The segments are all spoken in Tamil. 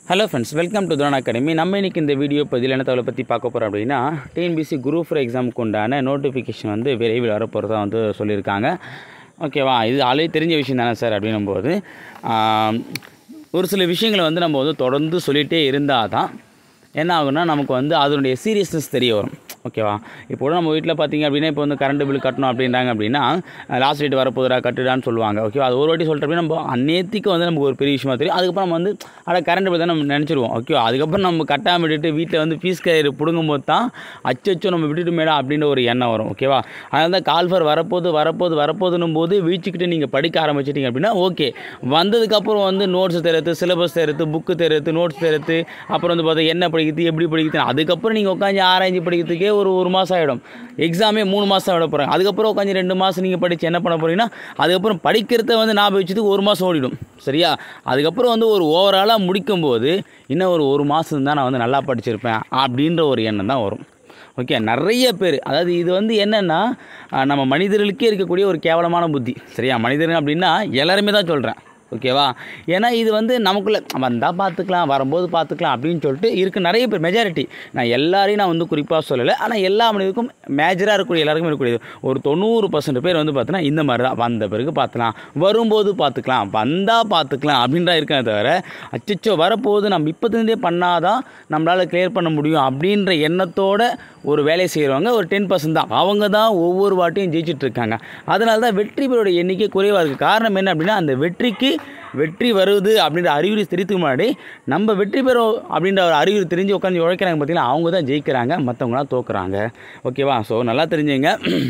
hello friends welcome to Thuran academy நம்ம இன்னைக்கு இந்த வீடியோ பதில் என்ன தகவலை பற்றி பார்க்க போகிறோம் அப்படின்னா டிஎன்பிசி குரூப் ஃபோர் எக்ஸாமுக்கு உண்டான நோட்டிஃபிகேஷன் வந்து விரைவில் வரப்போகிறதா வந்து சொல்லியிருக்காங்க ஓகேவா இது ஆல்ரெடி தெரிஞ்ச விஷயம் தானே சார் அப்படின்னும் போது ஆம், ஒரு சில விஷயங்களை வந்து நம்ம வந்து தொடர்ந்து சொல்லிகிட்டே இருந்தால் தான் என்ன ஆகும்னா நமக்கு வந்து அதனுடைய சீரியஸ்னஸ் தெரிய வரும் ஓகேவா இப்போ கூட நம்ம வீட்டில் பார்த்தீங்க அப்படின்னா இப்போ வந்து கரண்ட் பில் கட்டணும் அப்படின்றாங்க அப்படின்னா லாஸ்ட் டேட் வரப்போதுடா கட்டுடான்னு சொல்லுவாங்க ஓகேவா அது ஒரு வாட்டி சொல்லிட்டு அப்படின்னா நம்ம அந்நேத்திக்கு வந்து நமக்கு ஒரு பெரிய விஷயமா தெரியும் அதுக்கப்புறம் நம்ம வந்து அட கரண்ட் பில் தான் நம்ம நினச்சிருவோம் ஓகேவா அதுக்கப்புறம் நம்ம கட்டாமல் விட்டுட்டு வீட்டில் வந்து ஃபீஸ் கயிறு பிடுங்கும் போது தான் அச்சோ நம்ம விட்டுட்டு மேடா அப்படின்ற ஒரு எண்ணம் வரும் ஓகேவா அதனால தான் கால்ஃபர் வரப்போது வரப்போது வரப்போதுன்னும் போது வீச்சுக்கிட்டு நீங்கள் படிக்க ஆரம்பிச்சிட்டிங்க அப்படின்னா ஓகே வந்ததுக்கப்புறம் வந்து நோட்ஸ் தெரியுது சிலபஸ் தெரியுது புக்கு தெரியுது நோட்ஸ் தெரியுது அப்புறம் வந்து பார்த்தா என்ன படிக்கிறது எப்படி படிக்கிறது அதுக்கப்புறம் நீங்கள் உட்காந்து ஆராய்ச்சி படிக்கிறதுக்கே ஒரு ஒரு மாதம் ஆகிடும் எக்ஸாமே மூணு மாதம் விட போகிறாங்க அதுக்கப்புறம் உட்காந்து ரெண்டு மாதம் நீங்கள் படித்து என்ன பண்ண போகிறீங்கன்னா அதுக்கப்புறம் படிக்கிறத வந்து ஞாபகம் வச்சதுக்கு ஒரு மாதம் ஓடிடும் சரியா அதுக்கப்புறம் வந்து ஒரு ஓவராலாக முடிக்கும்போது இன்னும் ஒரு ஒரு மாதம் தான் நான் வந்து நல்லா படிச்சிருப்பேன் அப்படின்ற ஒரு எண்ணம் தான் வரும் ஓகே நிறைய பேர் அதாவது இது வந்து என்னென்னா அஹ், நம்ம மனிதர்களுக்கே இருக்கக்கூடிய ஒரு கேவலமான புத்தி சரியா மனிதர்கள் அப்படின்னா எல்லாருமே தான் சொல்கிறேன் ஓகேவா ஏன்னா இது வந்து நமக்குள்ளே வந்தால் பார்த்துக்கலாம் வரும்போது பார்த்துக்கலாம் அப்படின்னு சொல்லிட்டு இருக்கு நிறைய பேர் மெஜாரிட்டி நான் எல்லாரையும் நான் வந்து குறிப்பாக சொல்லலை ஆனால் எல்லா மனிதருக்கும் மேஜராக இருக்கக்கூடிய எல்லாருக்கும் இருக்கக்கூடியது ஒரு தொண்ணூறு பர்சன்ட் பேர் வந்து பார்த்தீங்கன்னா இந்த மாதிரி தான் வந்த பிறகு பார்த்துக்கலாம் வரும்போது பார்த்துக்கலாம் வந்தால் பார்த்துக்கலாம் அப்படின்றா இருக்கே தவிர அச்சச்சோ வரப்போகுது நம்ம இப்போதுலேருந்தே பண்ணாதான் நம்மளால் கிளியர் பண்ண முடியும் அப்படின்ற எண்ணத்தோட ஒரு வேலையை செய்கிறவங்க ஒரு டென் பர்சன்ட் தான் அவங்க தான் ஒவ்வொரு வாட்டியும் ஜெயிச்சிட்டு இருக்காங்க அதனால தான் வெற்றி பெறோட எண்ணிக்கை குறைவாக இருக்குது காரணம் என்ன அப்படின்னா அந்த வெற்றிக்கு வெற்றி வருது அப்படின்ற அறிகுறி தெரிவித்துக்கு முன்னாடி நம்ம வெற்றி பெறும் அப்படின்ற ஒரு அறிகுறி தெரிஞ்சு உட்காந்து உழைக்கிறாங்க பார்த்தீங்கன்னா அவங்க தான் ஜெயிக்கிறாங்க மற்றவங்களாம் தோக்குறாங்க ஓகேவா ஸோ நல்லா தெரிஞ்சுங்க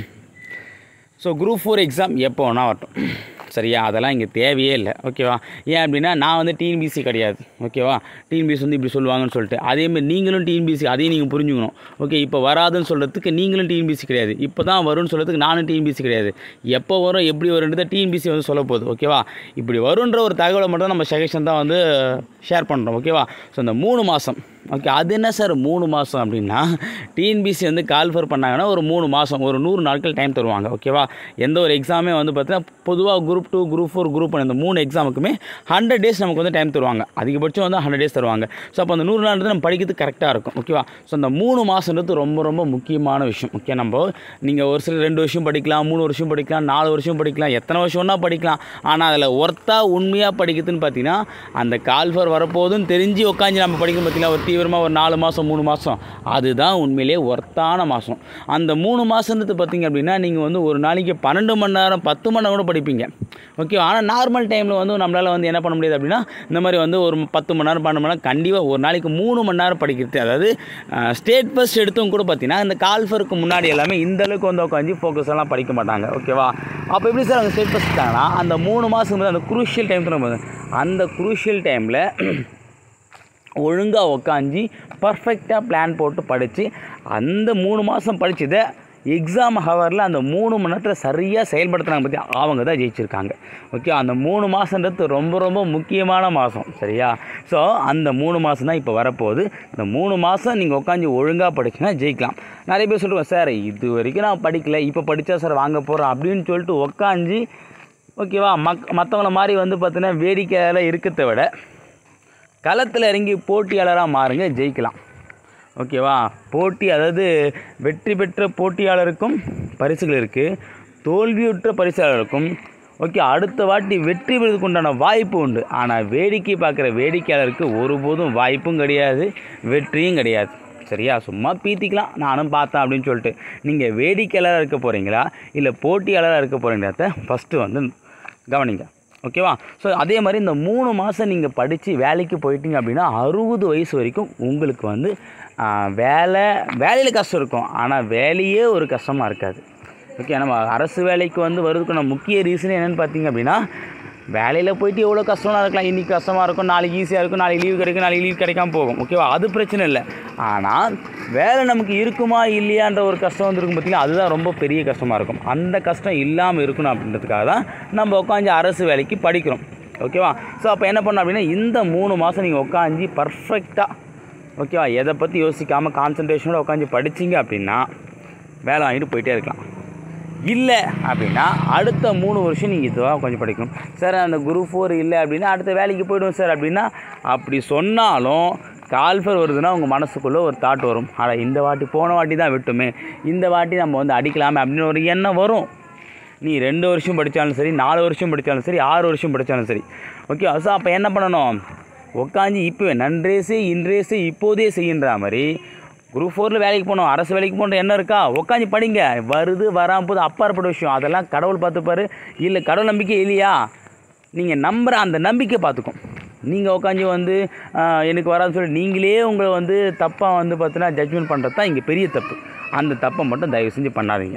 ஸோ குரூப் ஃபோர் எக்ஸாம் எப்போ வேணால் வரட்டும் சரியா அதெல்லாம் இங்கே தேவையே இல்லை ஓகேவா ஏன் அப்படின்னா நான் வந்து டிஎன்பிசி கிடையாது ஓகேவா டிஎன்பிசி வந்து இப்படி சொல்லுவாங்கன்னு சொல்லிட்டு அதேமாதிரி நீங்களும் டிஎன்பிசி அதையும் நீங்கள் புரிஞ்சுக்கணும் ஓகே இப்போ வராதுன்னு சொல்கிறதுக்கு நீங்களும் டிஎன்பிசி கிடையாது இப்போ தான் வரும்னு சொல்கிறதுக்கு நானும் டிஎன்பிசி கிடையாது எப்போ வரும் எப்படி வரும்ன்றதை டிஎன்பிசி வந்து சொல்ல போகுது ஓகேவா இப்படி வருன்ற ஒரு தகவலை மட்டும் நம்ம சஜஷன் தான் வந்து ஷேர் பண்ணுறோம் ஓகேவா ஸோ இந்த மூணு மாதம் ஓகே அது என்ன சார் மூணு மாதம் அப்படின்னா டிஎன்பிசி வந்து கால்ஃபர் பண்ணாங்கன்னா ஒரு மூணு மாதம் ஒரு நூறு நாட்கள் டைம் தருவாங்க ஓகேவா எந்த ஒரு எக்ஸாமே வந்து பார்த்தீங்கன்னா பொதுவாக group two group four group one இந்த மூணு எக்ஸாமுக்குமே ஹண்ட்ரட் டேஸ் நமக்கு வந்து டைம் தருவாங்க அதிகபட்சம் வந்து ஹண்ட்ரட் டேஸ் தருவாங்க ஸோ அப்போ அந்த நூறு நாள் வந்து நம்ம படிக்கிறதுக்கு கரெக்டாக இருக்கும் ஓகேவா ஸோ அந்த மூணு மாதன்றது ரொம்ப ரொம்ப முக்கியமான விஷயம் ஓகே நம்ம நீங்கள் ஒரு சில ரெண்டு வருஷம் படிக்கலாம் மூணு வருஷம் படிக்கலாம் நாலு வருஷம் படிக்கலாம் எத்தனை வருஷம்னா படிக்கலாம் ஆனால் அதில் ஒர்த்தாக உண்மையாக படிக்கிறதுன்னு பார்த்தீங்கன்னா அந்த கால்ஃபர் வரப்போகுதுன்னு தெரிஞ்சு உட்காந்து நம்ம படிக்கணும் பார்த்தீங்களா ஒரு தீவிரமாக ஒரு நாலு மாதம் மூணு மாதம் அதுதான் உண்மையிலே ஒர்த்தான மாதம் அந்த மூணு மாதன்றது பார்த்தீங்க அப்படின்னா நீங்கள் வந்து ஒரு நாளைக்கு பன்னெண்டு மணி நேரம் பத்து மணி நேரம் கூட படிப்பீங்க ஓகே ஆனால் நார்மல் டைமில் வந்து நம்மளால் வந்து என்ன பண்ண முடியாது அப்படின்னா இந்த மாதிரி வந்து ஒரு பத்து மணி நேரம் பன்னெண்டு மணி நேரம் கண்டிப்பாக ஒரு நாளைக்கு மூணு மணி நேரம் படிக்கிறது அதாவது ஸ்டேட் ஃபஸ்ட் எடுத்தும் கூட பார்த்தீங்கன்னா இந்த கால்ஃபருக்கு முன்னாடி எல்லாமே இந்த அளவுக்கு வந்து உட்காந்து ஃபோக்கஸ் எல்லாம் படிக்க மாட்டாங்க ஓகேவா அப்போ எப்படி சார் அவங்க ஸ்டேட் ஃபஸ்ட் இருக்காங்கன்னா அந்த மூணு மாதம் வந்து அந்த குரூஷியல் டைம் தான் அந்த குரூஷியல் டைமில் ஒழுங்காக உக்காஞ்சி பர்ஃபெக்டாக பிளான் போட்டு படித்து அந்த மூணு மாதம் படித்ததை எக்ஸாம் ஹவரில் அந்த மூணு மணி நேரத்தில் சரியாக செயல்படுத்துனாங்க பற்றி அவங்க தான் ஜெயிச்சிருக்காங்க ஓகே அந்த மூணு மாதன்றது ரொம்ப ரொம்ப முக்கியமான மாதம் சரியா ஸோ அந்த மூணு மாதம் தான் இப்போ வரப்போகுது இந்த மூணு மாதம் நீங்கள் உட்காந்து ஒழுங்காக படிச்சுன்னா ஜெயிக்கலாம் நிறைய பேர் சொல்லுவேன் சார் இது வரைக்கும் நான் படிக்கல இப்போ படித்தா சார் வாங்க போகிறேன் அப்படின்னு சொல்லிட்டு உட்காந்து ஓகேவா மக் மற்றவங்கள மாதிரி வந்து பார்த்தீங்கன்னா வேடிக்கையால் இருக்கிறத விட களத்தில் இறங்கி போட்டியாளராக மாறுங்க ஜெயிக்கலாம் ஓகேவா போட்டி அதாவது வெற்றி பெற்ற போட்டியாளருக்கும் பரிசுகள் இருக்குது தோல்வியுற்ற பரிசாளருக்கும் ஓகே அடுத்த வாட்டி வெற்றி பெறுவதற்கு உண்டான வாய்ப்பு உண்டு ஆனால் வேடிக்கை பார்க்குற வேடிக்கையாளருக்கு ஒருபோதும் வாய்ப்பும் கிடையாது வெற்றியும் கிடையாது சரியா சும்மா பீத்திக்கலாம் நானும் பார்த்தேன் அப்படின்னு சொல்லிட்டு நீங்கள் வேடிக்கையாளராக இருக்க போகிறீங்களா இல்லை போட்டியாளராக இருக்க போகிறீங்களா ஃபஸ்ட்டு வந்து கவனிங்க ஓகேவா ஸோ அதே மாதிரி இந்த மூணு மாதம் நீங்கள் படித்து வேலைக்கு போயிட்டீங்க அப்படின்னா அறுபது வயசு வரைக்கும் உங்களுக்கு வந்து ஆ, வேலை வேலையில் கஷ்டம் இருக்கும் ஆனால் வேலையே ஒரு கஷ்டமாக இருக்காது ஓகே நம்ம அரசு வேலைக்கு வந்து வருவதுக்கான முக்கிய ரீசன் என்னென்னு பார்த்தீங்க அப்படின்னா வேலையில் போயிட்டு எவ்வளோ கஷ்டமாக இருக்கலாம் இன்றைக்கி கஷ்டமாக இருக்கும் நாளைக்கு ஈஸியாக இருக்கும் நாளைக்கு லீவ் கிடைக்கும் நாளைக்கு லீவ் கிடைக்காம போகும் ஓகேவா அது பிரச்சனை இல்லை ஆனால் வேலை நமக்கு இருக்குமா இல்லையான்ற ஒரு கஷ்டம் வந்துருக்கும் பார்த்தீங்கன்னா அதுதான் ரொம்ப பெரிய கஷ்டமாக இருக்கும் அந்த கஷ்டம் இல்லாமல் இருக்கணும் அப்படின்றதுக்காக தான் நம்ம உட்காந்து அரசு வேலைக்கு படிக்கிறோம் ஓகேவா ஸோ அப்போ என்ன பண்ணணும் அப்படின்னா இந்த மூணு மாதம் நீங்கள் உட்காந்து பர்ஃபெக்டாக ஓகேவா எதை பற்றி யோசிக்காமல் கான்சன்ட்ரேஷனோட உட்காந்து படிச்சீங்க அப்படின்னா வேலை வாங்கிட்டு போயிட்டே இருக்கலாம் இல்லை அப்படின்னா அடுத்த மூணு வருஷம் நீங்கள் இதுவாக கொஞ்சம் படிக்கணும் சார் அந்த குரூப் ஃபோர் இல்லை அப்படின்னா அடுத்த வேலைக்கு போய்டுவோம் சார் அப்படின்னா அப்படி சொன்னாலும் கால்ஃபர் வருதுன்னா உங்கள் மனசுக்குள்ளே ஒரு தாட் வரும் ஆனால் இந்த வாட்டி போன வாட்டி தான் விட்டுமே இந்த வாட்டி நம்ம வந்து அடிக்கலாமே அப்படின்னு ஒரு எண்ணம் வரும் நீ ரெண்டு வருஷம் படித்தாலும் சரி நாலு வருஷம் படித்தாலும் சரி ஆறு வருஷம் படித்தாலும் சரி ஓகே ஸோ அப்போ என்ன பண்ணணும் உட்காந்து இப்போவே நன்றேசே இன்றேசே இப்போதே செய்கின்ற மாதிரி குரூப் ஃபோரில் வேலைக்கு போகணும் அரசு வேலைக்கு போகணும் என்ன இருக்கா உட்காந்து படிங்க வருது வராமல் போது அப்பாற்பட்ட விஷயம் அதெல்லாம் கடவுள் பார்த்துப்பாரு இல்லை கடவுள் நம்பிக்கை இல்லையா நீங்கள் நம்புகிற அந்த நம்பிக்கை பார்த்துக்கும் நீங்கள் உட்காந்து வந்து ஆஹ், எனக்கு வராதுன்னு சொல்லி நீங்களே உங்களை வந்து தப்பாக வந்து பார்த்தீங்கன்னா ஜட்ஜ்மெண்ட் பண்ணுறது தான் இங்கே பெரிய தப்பு அந்த தப்பை மட்டும் தயவு செஞ்சு பண்ணாதீங்க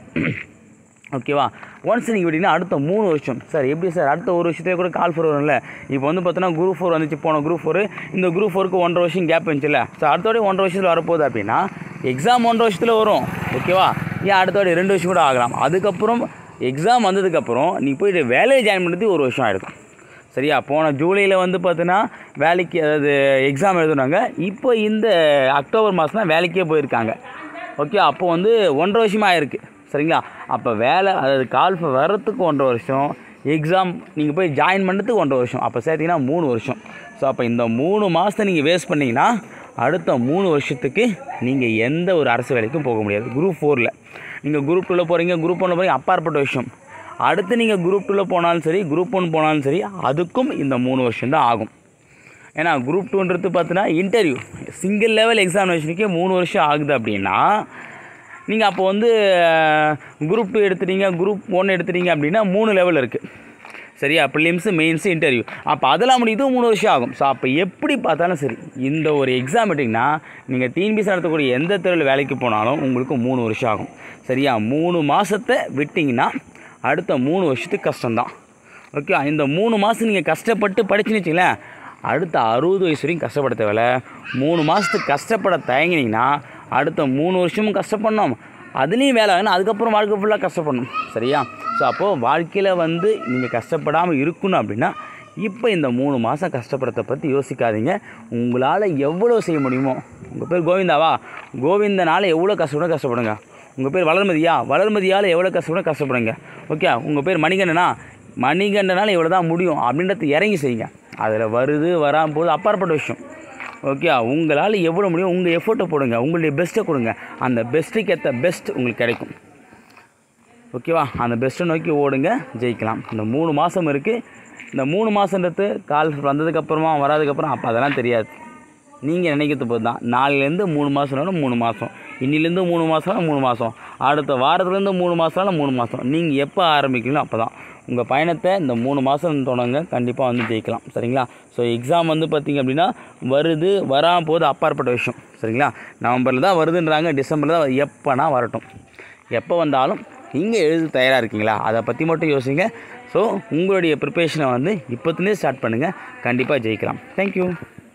ஓகேவா ஒன்ஸ் நீங்கள் விட்டீங்கன்னா அடுத்த மூணு வருஷம் சார் எப்படி சார் அடுத்த ஒரு வருஷத்துலேயே கூட கால் ஃபோர் வரும்ல இப்போ வந்து பார்த்தீங்கன்னா குரூப் ஃபோர் வந்துச்சு போன குரூப் ஃபோர் இந்த குரூப் ஃபோருக்கு ஒன்றரை வருஷம் கேப் இருந்துச்சுல்ல ஸோ அடுத்தோடய ஒன்றரை வருஷத்தில் வரப்போகுது அப்படின்னா எக்ஸாம் ஒன்றரை வருஷத்தில் வரும் ஓகேவா ஏன் அடுத்தோட ரெண்டு வருஷம் கூட ஆகலாம் அதுக்கப்புறம் எக்ஸாம் வந்ததுக்கப்புறம் நீ போயிட்டு வேலையை ஜாயின் பண்ணுறதுக்கு ஒரு வருஷம் ஆகிடும் சரியா போன ஜூலையில் வந்து பார்த்தீங்கன்னா வேலைக்கு அதாவது எக்ஸாம் எழுதுனாங்க இப்போ இந்த அக்டோபர் மாதம் தான் வேலைக்கே போயிருக்காங்க ஓகே அப்போ வந்து ஒன்றரை வருஷமாக ஆயிருக்கு சரிங்களா அப்போ வேலை அதாவது கால் வர்றதுக்கு ஒன்றரை வருஷம் எக்ஸாம் நீங்கள் போய் ஜாயின் பண்ணுறதுக்கு ஒன்றரை வருஷம் அப்போ சேர்த்திங்கன்னா மூணு வருஷம் ஸோ அப்போ இந்த மூணு மாதத்தை நீங்கள் வேஸ்ட் பண்ணிங்கன்னா அடுத்த மூணு வருஷத்துக்கு நீங்கள் எந்த ஒரு அரசு வேலைக்கும் போக முடியாது குரூப் ஃபோரில் நீங்கள் குரூப் டூவில் போகிறீங்க குரூப் ஒன்று போகிறீங்க அப்பாற்பட்ட விஷயம் அடுத்து நீங்கள் குரூப் டூவில் போனாலும் சரி குரூப் ஒன் போனாலும் சரி அதுக்கும் இந்த மூணு வருஷம் தான் ஆகும் ஏன்னா குரூப் டூன்றது பார்த்தீங்கன்னா இன்டர்வியூ சிங்கிள் லெவல் எக்ஸாமினேஷனுக்கே மூணு வருஷம் ஆகுது அப்படின்னா நீங்கள் அப்போ வந்து குரூப் டூ எடுத்துட்டீங்க குரூப் ஒன் எடுத்துட்டீங்க அப்படின்னா மூணு லெவல் இருக்குது சரியா ப்ரிலிம்ஸு மெயின்ஸு இன்டர்வியூ அப்போ அதெல்லாம் முடியுது மூணு வருஷம் ஆகும் ஸோ அப்போ எப்படி பார்த்தாலும் சரி இந்த ஒரு எக்ஸாம் எடுத்திங்கன்னா நீங்கள் டிஎன்பிசி நடத்தக்கூடிய எந்த துறையில் வேலைக்கு போனாலும் உங்களுக்கு மூணு வருஷம் ஆகும் சரியா மூணு மாதத்தை விட்டிங்கன்னா அடுத்த மூணு வருஷத்துக்கு கஷ்டம்தான் ஓகே இந்த மூணு மாதம் நீங்கள் கஷ்டப்பட்டு படிச்சுன்னு வச்சுங்களேன் அடுத்த அறுபது வயசு வரைக்கும் கஷ்டப்பட தேவையில்ல மூணு மாதத்துக்கு கஷ்டப்பட தயங்கினீங்கன்னா அடுத்த மூணு வருஷமும் கஷ்டப்படணும் அதுலேயும் வேலை வேணும் அதுக்கப்புறம் வாழ்க்கை ஃபுல்லாக கஷ்டப்படணும் சரியா ஸோ அப்போது வாழ்க்கையில் வந்து நீங்கள் கஷ்டப்படாமல் இருக்கணும் அப்படின்னா இப்போ இந்த மூணு மாதம் கஷ்டப்படுறத பற்றி யோசிக்காதீங்க உங்களால் எவ்வளோ செய்ய முடியுமோ உங்கள் பேர் கோவிந்தாவா கோவிந்தனால் எவ்வளோ கஷ்டப்படும் கஷ்டப்படுங்க உங்கள் பேர் வளர்மதியா வளர்மதியால் எவ்வளோ கஷ்டப்படும் கஷ்டப்படுங்க ஓகே உங்கள் பேர் மணிகண்டனா மணிகண்டனால் எவ்வளோ தான் முடியும் அப்படின்றத இறங்கி செய்யுங்க அதில் வருது வராமல் போகுது அப்பாற்பட்ட விஷயம் ஓகே உங்களால் எவ்வளோ முடியும் உங்கள் எஃபோர்ட்டை போடுங்க உங்களுடைய பெஸ்ட்டை கொடுங்க அந்த பெஸ்ட்டுக்கு ஏற்ற பெஸ்ட் உங்களுக்கு கிடைக்கும் ஓகேவா அந்த பெஸ்ட்டை நோக்கி ஓடுங்க ஜெயிக்கலாம் இந்த மூணு மாதம் இருக்குது இந்த மூணு மாதன்றது கால் வந்ததுக்கப்புறமா வராதுக்கப்புறம் அப்போ அதெல்லாம் தெரியாது நீங்கள் நினைக்கிறது போது தான் நாலுலேருந்து மூணு மாதம்னாலும் மூணு மாதம் இன்னிலேருந்து மூணு மாதம்னா மூணு மாதம் அடுத்த வாரத்துலேருந்து மூணு மாதம்னாலும் மூணு மாதம் நீங்கள் எப்போ ஆரம்பிக்கிறீங்களோ அப்போ தான் உங்கள் பயணத்தை இந்த மூணு மாதம் தொடங்க கண்டிப்பாக வந்து ஜெயிக்கலாம் சரிங்களா ஸோ எக்ஸாம் வந்து பார்த்திங்க அப்படின்னா வருது வராமல் போது அப்பாற்பட்ட விஷயம் சரிங்களா நவம்பரில் தான் வருதுன்றாங்க டிசம்பரில் தான் எப்போனா வரட்டும் எப்போ வந்தாலும் நீங்கள் எழுத தயாராக இருக்கீங்களா அதை பற்றி மட்டும் யோசிங்க ஸோ உங்களுடைய ப்ரிப்பரேஷனை வந்து இப்போத்துலேயே ஸ்டார்ட் பண்ணுங்கள் கண்டிப்பாக ஜெயிக்கலாம் தேங்க்யூ